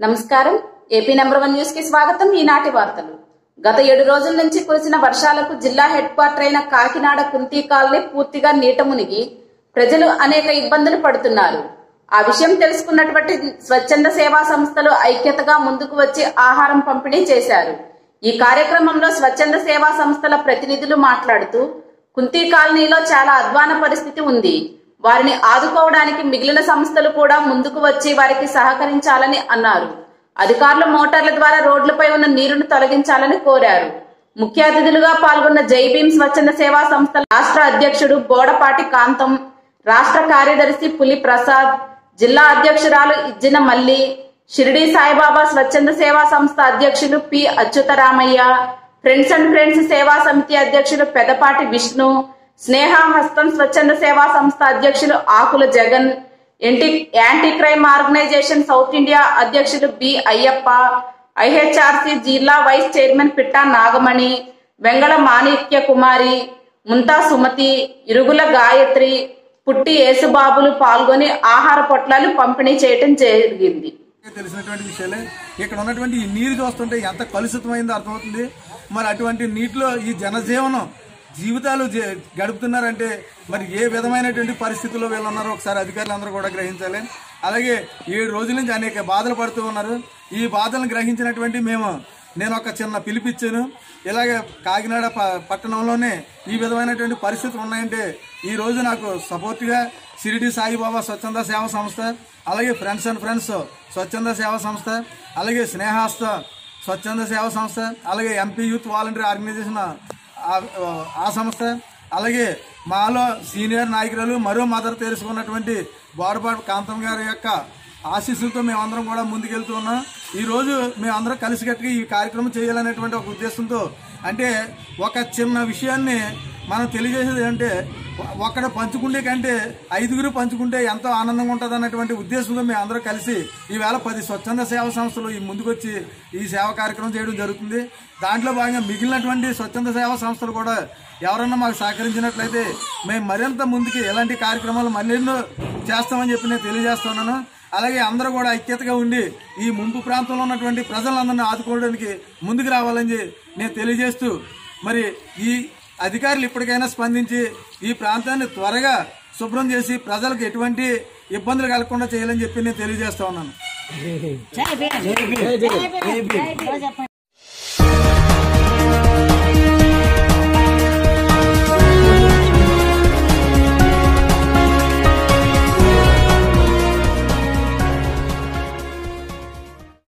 నమస్కారం AP number one news కి స్వాగతం ఈనాటి వార్తలు గత ఏడు రోజుల నుంచి కురిసిన వర్షాలకు జిల్లా హెడ్ క్వార్టర్ అయిన కాకినాడ కుంతి కాలనీ పూర్తిగా నీట మునిగి ప్రజలు అనేక ఇబ్బందులు పడుతున్నారు ఆ విషయం తెలుసుకున్నటువంటి స్వచ్ఛంద సేవా సంస్థలు ఐక్యతగా ముందుకు వచ్చి ఆహారం పంపిణీ చేశారు ఈ కార్యక్రమంలో స్వచ్ఛంద సేవా సంస్థల ప్రతినిధులు మాట్లాడుతూ కుంతి కాలనీలో చాలా అధ్వాన పరిస్థితి ఉంది వారిని ఆదుకోవడానికి మిగిలిన సంస్థలు కూడా ముందుకు వచ్చి వారికి సహకరించాలని అన్నారు అధికారులు మోటార్ల ద్వారా రోడ్లపై ఉన్న నీరును తొలగించాలని కోరారు ముఖ్య అతిథులుగా పాల్గొన్న జై భీమ్ స్వచ్ఛంద సేవా సంస్థ రాష్ట్ర అధ్యక్షుడు బోడపాటి కాంతం రాష్ట్ర కార్యదర్శి పులి ప్రసాద్ జిల్లా అధ్యక్షురాలు ఇజ్జిన మల్లి షిరిడి సాయిబాబా స్వచ్ఛంద సేవా సంస్థ అధ్యక్షులు P Achyutaramaiah friends and friends సేవా సమితి అధ్యక్షులు పెదపాటి విష్ణు స్నేహ హస్తం స్వచ్ఛంద సేవా సంస్థ అధ్యక్షులు Akula Jagan anti anti crime organisation South India అధ్యక్షులు బి అయ్యప్ప ఐహెచ్ఆర్సి జిల్లా వైస్ చైర్మన్ పిట్టా నాగమణి వెంగళ మాణిక్య కుమారి ముంతా సుమతి ఇరుగుల గాయత్రి పుట్టి యేసుబాబులు పాల్గొని ఆహార పొట్లాలు పంపిణీ చేయటం జరిగింది తెలిసినటువంటి విషయాలే ఇక్కడ ఉన్నటువంటి ఈ నీరు చూస్తుంటే ఎంత కలుషితమైందో అర్థమవుతుంది మరి అటువంటి నీటిలో ఈ జనజీవనం జీవితాలు జే- గడుపుతున్నారంటే మరి ఏ విధమైనటువంటి పరిస్థితుల్లో వీళ్ళు ఉన్నారో ఒకసారి అధికారులు అందరూ కూడా గ్రహించాలి అలాగే ఏడు రోజుల నుంచి అనేక బాధలు పడుతూ ఉన్నారు ఈ బాధలను గ్రహించినటువంటి మేము నేను ఒక చిన్న పిలిపిచ్చాను ఇలాగే కాకినాడ ప- పట్టణంలోనే ఈ విధమైనటువంటి పరిస్థితులు ఉన్నాయంటే ఈ రోజు నాకు సపోర్ట్గా షిరిడి సాయిబాబా స్వచ్ఛంద సేవా సంస్థ అలాగే ఫ్రెండ్స్ అండ్ ఫ్రెండ్స్ స్వచ్ఛంద సేవా సంస్థ అలాగే స్నేహాస్త స్వచ్ఛంద సేవా సంస్థ అలాగే ఎంపీ యూత్ వాలంటీర్ ఆర్గనైజేషన్ ఆ- ఆ సంస్థ అలాగే మాలో సీనియర్ నాయకురాలు మరో మదర్ తెలుసుకున్నటువంటి బోడపాటి కాంతం గారి యొక్క ఆశీస్సులతో మేమందరం కూడా ముందుకెళ్తూ ఉన్నాం ఈ రోజు మేమందరం కలిసికట్టుగా ఈ కార్యక్రమం చేయాలనేటువంటి ఒక ఉద్దేశంతో అంటే ఒక చిన్న విషయాన్ని మనం తెలియజేసేది అంటే ఒక్కడ పంచుకుంటే కంటే ఐదుగురు పంచుకుంటే ఎంతో ఆనందంగా ఉంటుంది అన్నటువంటి ఉద్దేశంతో మేము అందరం కలిసి ఈవేళ పది స్వచ్ఛంద సేవా సంస్థలు ఈ ముందుకొచ్చి ఈ సేవా కార్యక్రమం చేయడం జరుగుతుంది దాంట్లో భాగంగా మిగిలినటువంటి స్వచ్ఛంద సేవా సంస్థలు కూడా ఎవరన్నా మాకు సహకరించినట్లయితే మేము మరింత ముందుకి ఎలాంటి కార్యక్రమాలు మరెన్నో చేస్తామని చెప్పి నేను తెలియజేస్తున్నాను అలాగే అందరూ కూడా ఐక్యతగా ఉండి ఈ ముంపు ప్రాంతంలో ఉన్నటువంటి ప్రజలందరినీ ఆదుకోవడానికి ముందుకు రావాలని చెప్పి నేను తెలియజేస్తూ మరి ఈ అధికారులు ఇప్పటికైనా స్పందించి ఈ ప్రాంతాన్ని త్వరగా శుభ్రం చేసి ప్రజలకు ఎటువంటి ఇబ్బందులు కలగకుండా చేయాలని చెప్పి నేను తెలియజేస్తా ఉన్నాను జై భీమ్. జై భీమ్. జై భీమ్.